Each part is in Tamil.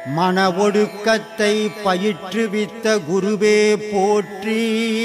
மன ஒடுக்கத்தை பயிற்றுவித்த குருவே போற்றி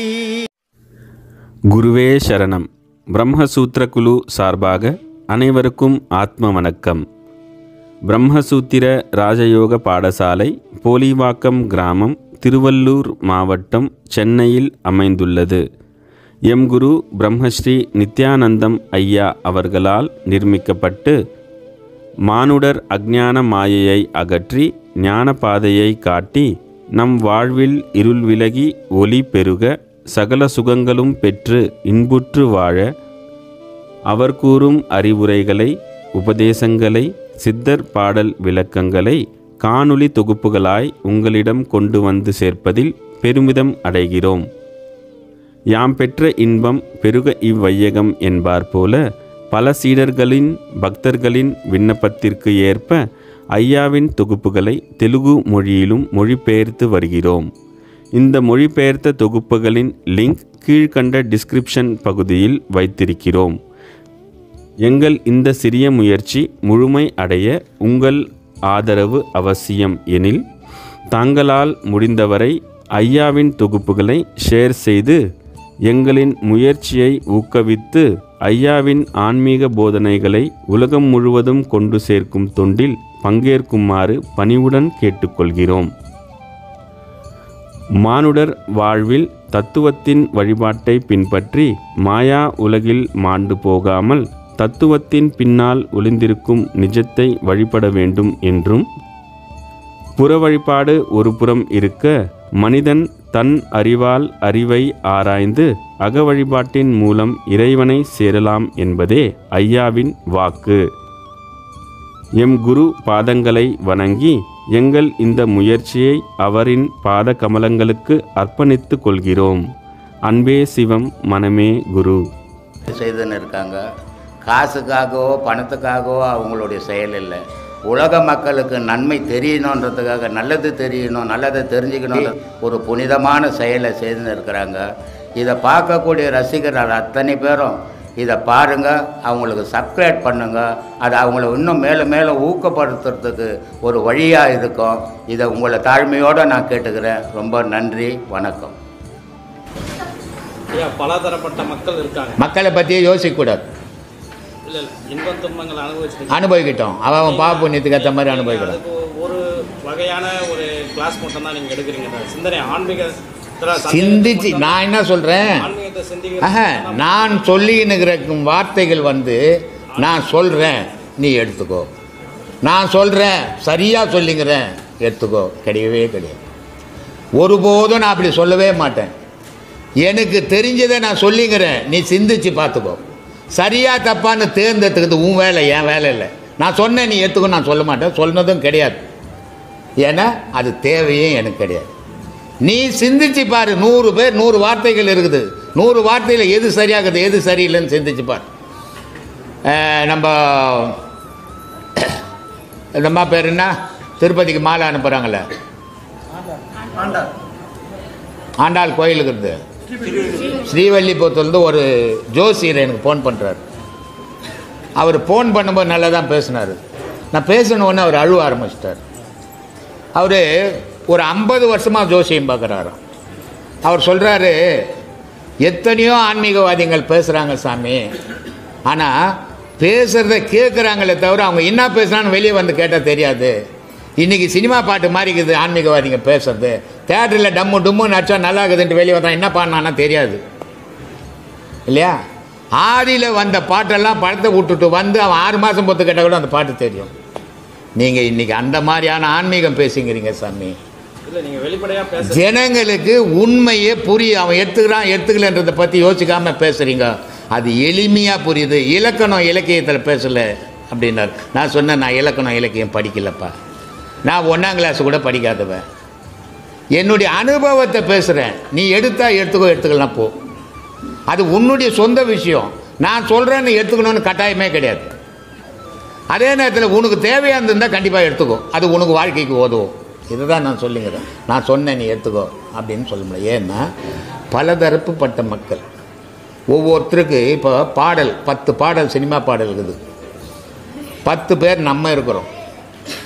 குருவே சரணம் பிரம்மசூத்திர குழு சார்பாக அனைவருக்கும் ஆத்ம வணக்கம் பிரம்மசூத்திர ராஜயோக பாடசாலை போலிவாக்கம் கிராமம் திருவள்ளூர் மாவட்டம் சென்னையில் அமைந்துள்ளது எம் குரு பிரம்மஸ்ரீ நித்யானந்தம் ஐயா அவர்களால் நிர்மிக்கப்பட்டு மானுடர் அஞ்ஞான மாயையை அகற்றி ஞான பாதையை காட்டி நம் வாழ்வில் இருள் விலகி ஒளி பெருக சகல சுகங்களும் பெற்று இன்புற்று வாழ அவர் கூறும் அறிவுரைகளை உபதேசங்களை சித்தர் பாடல் விளக்கங்களை காணொளி தொகுப்புகளாய் உங்களிடம் கொண்டு வந்து சேர்ப்பதில் பெருமிதம் அடைகிறோம் யாம் பெற்ற இன்பம் பெருக இவ்வையகம் என்பார் போல பல சீடர்களின் பக்தர்களின் விண்ணப்பத்திற்கு ஏற்ப ஐயாவின் தொகுப்புகளை தெலுங்கு மொழியிலும் மொழிபெயர்த்து வருகிறோம் இந்த மொழிபெயர்த்த தொகுப்புகளின் லிங்க் கீழ்கண்ட டிஸ்கிரிப்ஷன் பகுதியில் வைத்திருக்கிறோம் எங்கள் இந்த சிறிய முயற்சி முழுமை அடைய உங்கள் ஆதரவு அவசியம் எனில் தாங்களால் முடிந்தவரை ஐயாவின் தொகுப்புகளை ஷேர் செய்து எங்களின் முயற்சியை ஊக்குவித்து ஐயாவின் ஆன்மீக போதனைகளை உலகம் முழுவதும் கொண்டு சேர்க்கும் தொண்டில் பங்கேற்குமாறு பணிவுடன் கேட்டுக்கொள்கிறோம் மானுடர் வாழ்வில் தத்துவத்தின் வழிபாட்டை பின்பற்றி மாயா உலகில் மாண்டு போகாமல் தத்துவத்தின் பின்னால் ஒளிந்திருக்கும் நிஜத்தை வழிபட வேண்டும் என்றும் புற வழிபாடு ஒரு புறம் இருக்க மனிதன் தன் அறிவால் அறிவை ஆராய்ந்து அக வழிபாட்டின் மூலம் இறைவனை சேரலாம் என்பதே ஐயாவின் வாக்கு எம் குரு பாதங்களை வணங்கி எங்கள் இந்த முயற்சியை அவரின் பாத கமலங்களுக்கு அர்ப்பணித்து கொள்கிறோம் அன்பே சிவம் மனமே குரு செய்துன்னு இருக்காங்க காசுக்காகவோ பணத்துக்காகவோ அவங்களுடைய செயல் இல்லை உலக மக்களுக்கு நன்மை தெரியணுன்றதுக்காக நல்லது தெரியணும் நல்லதை தெரிஞ்சுக்கணும் ஒரு புனிதமான செயலை செய்துன்னு இருக்கிறாங்க இதை பார்க்கக்கூடிய ரசிகர்கள் அத்தனை பேரும் இதை பாருங்கள் அவங்களுக்கு சப்ஸ்கிரைப் பண்ணுங்கள் அது அவங்கள இன்னும் மேலும் மேலும் ஊக்கப்படுத்துறதுக்கு ஒரு வழியாக இருக்கும் இதை உங்களை தாழ்மையோடு நான் கேட்டுக்கிறேன் ரொம்ப நன்றி வணக்கம் ஐயா பலதரப்பட்ட மக்கள் இருக்காங்க மக்களை பற்றியே யோசிக்கக்கூடாது இல்ல இல்ல இன்பம் துன்பங்கள் அனுபவிச்சிருக்காங்க அனுபவிக்கிட்டோம் அவன் அவன் பாவ புண்ணியத்துக்கு ஏற்ற மாதிரி அனுபவிக்கிறான் அதுக்கு ஒரு வகையான ஒரு கிளாஸ் மட்டும் தான் நீங்க எடுக்கிறீங்க இந்த சிந்தனை ஆன்மீக சிந்திச்சு நான் என்ன சொல்கிறேன் ஆன்மீகத்தை ஆஹா சிந்திக்க நான் சொல்லினுக்கிற வார்த்தைகள் வந்து நான் சொல்கிறேன் நீ எடுத்துக்கோ நான் சொல்கிறேன் சரியாக சொல்லிங்கிறேன் எடுத்துக்கோ கிடையவே கிடையாது ஒருபோதும் நான் அப்படி சொல்லவே மாட்டேன் எனக்கு தெரிஞ்சதை நான் சொல்லிங்கிறேன் நீ சிந்திச்சு பார்த்துக்கோ சரியா தப்பான்னு தேர்ந்தெடுத்துக்கிறது உன் வேலை என் வேலை இல்லை நான் சொன்னேன் நீ எடுத்துக்கோ நான் சொல்ல மாட்டேன் சொன்னதும் கிடையாது ஏன்னா அது தேவையே எனக்கு கிடையாது நீ சிந்திச்சு பாரு நூறு பேர் நூறு வார்த்தைகள் இருக்குது நூறு வார்த்தையில் எது சரியாகுது எது சரியில்லைன்னு சிந்திச்சு பாரு அஹ் நம்ம இந்த அம்மா பேர் என்ன திருப்பதிக்கு மாலை அனுப்புகிறாங்களே ஆண்டாள் கோயிலுக்கு இருந்து ஸ்ரீவல்லிபுரத்துலேருந்து ஒரு ஜோசியர் எனக்கு ஃபோன் பண்ணுறாரு அவர் ஃபோன் பண்ணும்போது நல்லா தான் பேசினார் நான் பேசின உடனே அவர் அழுவ ஆரம்பிச்சிட்டார் அவர் ஒரு ஐம்பது வருஷமாக ஜோசியம் பார்க்குறாராம் அவர் சொல்கிறாரு எத்தனையோ ஆன்மீகவாதிகள் பேசுகிறாங்க சாமி ஆனால் பேசுகிறத கேட்குறாங்களே தவிர அவங்க என்ன பேசுனான்னு வெளியே வந்து கேட்டால் தெரியாது இன்றைக்கி சினிமா பாட்டு மாதிரி இருக்குது ஆன்மீகவாதிங்க பேசுறது தேட்டரில் டம்மு டும்மு நடிச்சா நல்லா இருக்குதுன்ட்டு வெளியே வந்தான் என்ன பாடினான்னா தெரியாது இல்லையா ஆதியில் வந்த பாட்டெல்லாம் படத்தை விட்டுட்டு வந்து அவன் ஆறு மாதம் பொத்து கேட்டால் கூட அந்த பாட்டு தெரியும் நீங்கள் இன்றைக்கி அந்த மாதிரியான ஆன்மீகம் பேசுங்கிறீங்க சாமி இல்ல நீங்க வெளிப்படையா பேச ஜனங்களுக்கு உண்மையே புரியும் அவன் எடுத்துக்கிறான் எடுத்துக்கலன்றதை பற்றி யோசிக்காமல் பேசுகிறீங்க அது எளிமையாக புரியுது இலக்கணம் இலக்கியத்தில் பேசலை அப்படின்னார் நான் சொன்னேன் நான் இலக்கணம் இலக்கியம் படிக்கலப்பா நான் ஒன்றாம் கிளாஸ் கூட படிக்காதவன் என்னுடைய அனுபவத்தை பேசுகிறேன் நீ எடுத்தா எடுத்துக்கோ எடுத்துக்கலாம் போ அது உன்னுடைய சொந்த விஷயம் நான் சொல்கிறேன்னு எடுத்துக்கணும்னு கட்டாயமே கிடையாது அதே நேரத்தில் உனக்கு தேவையாக இருந்தால் கண்டிப்பாக எடுத்துக்கோ அது உனக்கு வாழ்க்கைக்கு உதவும் இதுதான் நான் சொல்லுங்கிறேன் நான் சொன்னேன் நீ எடுத்துக்கோ அப்படின்னு சொல்ல முடியல ஏன்னா பலதரப்புப்பட்ட மக்கள் ஒவ்வொருத்தருக்கு இப்போ பாடல் பத்து பாடல் சினிமா பாடல் இருக்குது பத்து பேர் நம்ம இருக்கிறோம்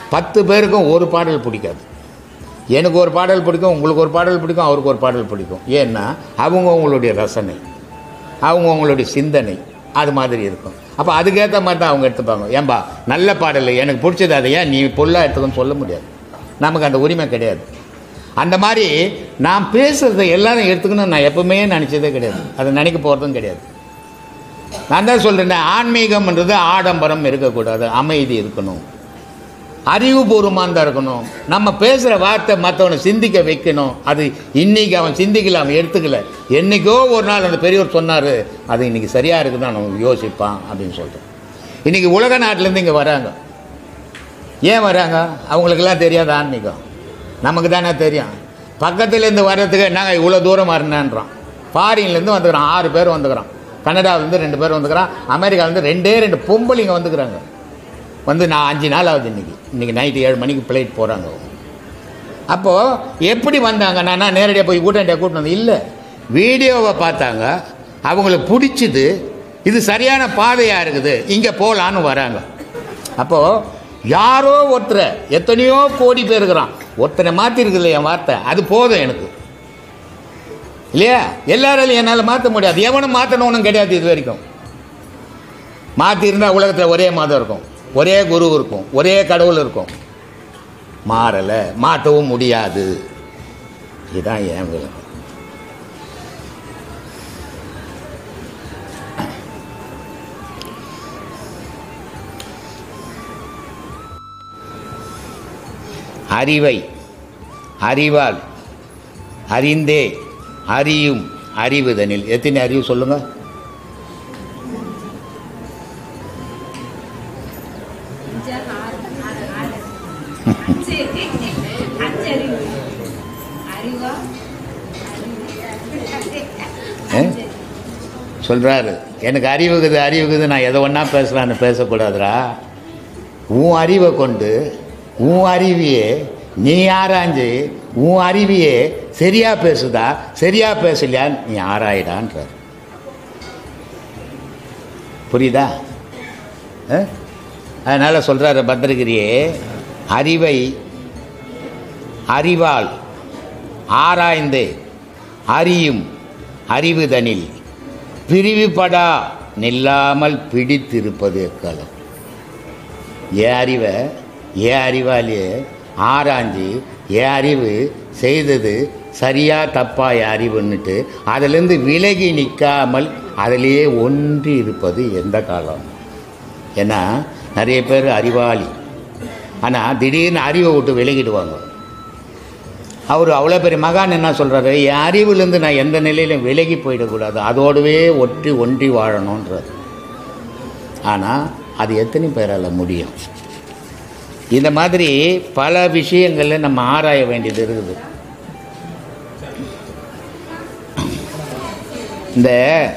பத்து பேருக்கும் ஒரு பாடல் பிடிக்காது எனக்கு ஒரு பாடல் பிடிக்கும் உங்களுக்கு ஒரு பாடல் பிடிக்கும் அவருக்கு ஒரு பாடல் பிடிக்கும் ஏன்னா அவங்க அவங்களுடைய ரசனை அவங்க அவங்களுடைய சிந்தனை அது மாதிரி இருக்கும் அப்போ அதுக்கேற்ற மாதிரி தான் அவங்க எடுத்துப்பாங்க ஏன்பா நல்ல பாடல் எனக்கு பிடிச்சது அதை ஏன் நீ பொல்லாக எடுத்துக்கன்னு சொல்ல முடியாது நமக்கு அந்த உரிமை கிடையாது அந்த மாதிரி நான் பேசுகிறத எல்லாரும் எடுத்துக்கணும்னு நான் எப்பவுமே நினச்சதே கிடையாது அதை நினைக்க போகிறதும் கிடையாது நான் தான் சொல்கிறேன் ஆன்மீகம்ன்றது ஆடம்பரம் இருக்கக்கூடாது அமைதி இருக்கணும் அறிவுபூர்வமாக தான் இருக்கணும் நம்ம பேசுகிற வார்த்தை மற்றவனை சிந்திக்க வைக்கணும் அது இன்னைக்கு அவன் சிந்திக்கல அவன் எடுத்துக்கல என்னைக்கோ ஒரு நாள் அந்த பெரியவர் சொன்னார் அது இன்னைக்கு சரியாக இருக்குதான் அவன் யோசிப்பான் அப்படின்னு சொல்லிட்டு இன்னைக்கு உலக நாட்டிலேருந்து இங்கே வராங்க ஏன் வராங்க அவங்களுக்கெல்லாம் தெரியாது ஆன்மீகம் நமக்கு தானே தெரியும் பக்கத்துலேருந்து வர்றதுக்கு நாங்கள் இவ்வளோ தூரம் வரணுன்றான் ஃபாரின்லேருந்து வந்துக்கிறான் ஆறு பேர் வந்துக்கிறான் கனடாவிலேருந்து ரெண்டு பேர் வந்துக்கிறான் அமெரிக்காவிலேருந்து ரெண்டே ரெண்டு பொம்பளைங்க வந்துக்கிறாங்க வந்து நான் அஞ்சு நாள் ஆகுது இன்றைக்கி இன்றைக்கி நைட்டு ஏழு மணிக்கு ஃப்ளைட் போகிறாங்க அப்போது எப்படி வந்தாங்க நான் நேரடியாக போய் கூட்டாண்டியாக கூட்டிட்டு வந்து இல்லை வீடியோவை பார்த்தாங்க அவங்களுக்கு பிடிச்சிது இது சரியான பாதையாக இருக்குது இங்கே போகலான்னு வராங்க அப்போது யாரோ ஒருத்தரை எத்தனையோ கோடி பேர் இருக்கிறான் ஒருத்தனை மாற்றிருக்குல்ல என் வார்த்தை அது போதும் எனக்கு இல்லையா எல்லாராலையும் என்னால் மாற்ற முடியாது எவனும் மாற்றணும்னு கிடையாது இது வரைக்கும் மாற்றிருந்தால் உலகத்தில் ஒரே மதம் இருக்கும் ஒரே குரு இருக்கும் ஒரே கடவுள் இருக்கும் மாறலை மாற்றவும் முடியாது இதுதான் என் விளக்கம் அறிவை அறிவால் அறிந்தே அறியும் அறிவுதனில் எத்தனை அறிவு சொல்லுங்க ஏ? சொல்றாரு எனக்கு அறிவுக்குது அறிவுக்குது நான் எதை ஒன்றா பேசலான்னு பேசக்கூடாதுடா உன் அறிவை கொண்டு உன் அறிவியே நீ ஆராய்ஞ்சு உன் அறிவியே சரியா பேசுதா சரியா பேசலையா நீ ஆராயிடான்றார் புரியுதா ஆ? அதனால சொல்றாரு பத்திரகிரியே அறிவை அறிவால் ஆராய்ந்து அறியும் அறிவுதனில் பிரிவுபடா நில்லாமல் பிடித்திருப்பது எக்காலம் என் அறிவை என் அறிவாலேயே ஆராய்ஞ்சு என் அறிவு செய்தது சரியா தப்பா என் அறிவுன்னுட்டு அதிலிருந்து விலகி நிற்காமல் அதிலேயே ஒன்றி இருப்பது எந்த காலம் ஏன்னா நிறைய பேர் அறிவாளி ஆனால் திடீர்னு அறிவை விட்டு விலகிடுவாங்க அவர் அவ்வளோ பெரிய மகான் என்ன சொல்கிறாரு என் அறிவுலேருந்து நான் எந்த நிலையிலும் விலகி போயிடக்கூடாது அதோடவே ஒற்றி ஒன்றி வாழணுன்றார் ஆனால் அது எத்தனை பேரால் முடியும் இந்த மாதிரி பல விஷயங்களில் நம்ம ஆராய வேண்டியது இருக்குது இந்த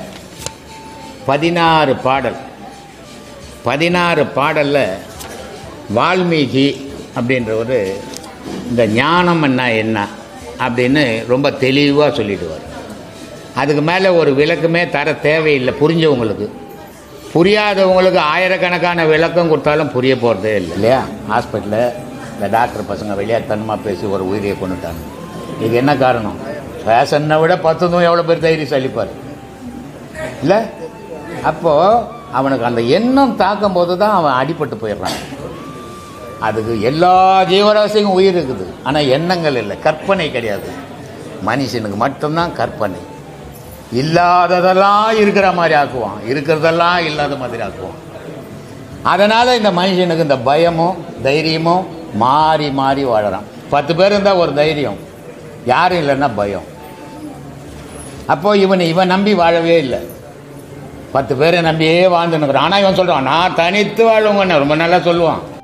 பதினாறு பாடல் பதினாறு பாடலில் வால்மீகி அப்படின்றவர் இந்த ஞானம் என்ன என்ன அப்படின்னு ரொம்ப தெளிவாக சொல்லிடுவார் அதுக்கு மேலே ஒரு விளக்கமே தர தேவையில்லை புரிஞ்சவங்களுக்கு புரியாதவங்களுக்கு ஆயிரக்கணக்கான விளக்கம் கொடுத்தாலும் புரிய போகிறதே இல்லை இல்லையா ஹாஸ்பிட்டலில் இந்த டாக்டர் பசங்க விளையாட்டுத்தனமாக பேசி ஒரு உயிரியை கொண்டுட்டாங்க இதுக்கு என்ன காரணம் ஃபேஷனை விட பத்துதும் எவ்வளோ பேர் தைரியம் சலிப்பார் இல்லை அப்போது அவனுக்கு அந்த எண்ணம் தாக்கும் போது தான் அவன் அடிபட்டு போயிடுறான் அதுக்கு எல்லா ஜீவராசிக்கும் உயிர் இருக்குது ஆனால் எண்ணங்கள் இல்லை கற்பனை கிடையாது மனுஷனுக்கு மட்டும்தான் கற்பனை இல்லாததெல்லாம் இருக்கிற மாதிரி ஆக்குவான் இருக்கிறதெல்லாம் இல்லாத மாதிரி ஆக்குவான் அதனால் இந்த மனுஷனுக்கு இந்த பயமும் தைரியமும் மாறி மாறி வாழறான் பத்து பேர் இருந்தால் ஒரு தைரியம் யாரும் இல்லைன்னா பயம் அப்போ இவன் இவன் நம்பி வாழவே இல்லை பத்து பேரை நம்பியே வாழ்ந்துன்னுக்குறான் ஆனால் இவன் சொல்கிறான் நான் தனித்து வாழ்வங்கன்னு ரொம்ப நல்லா சொல்லுவான்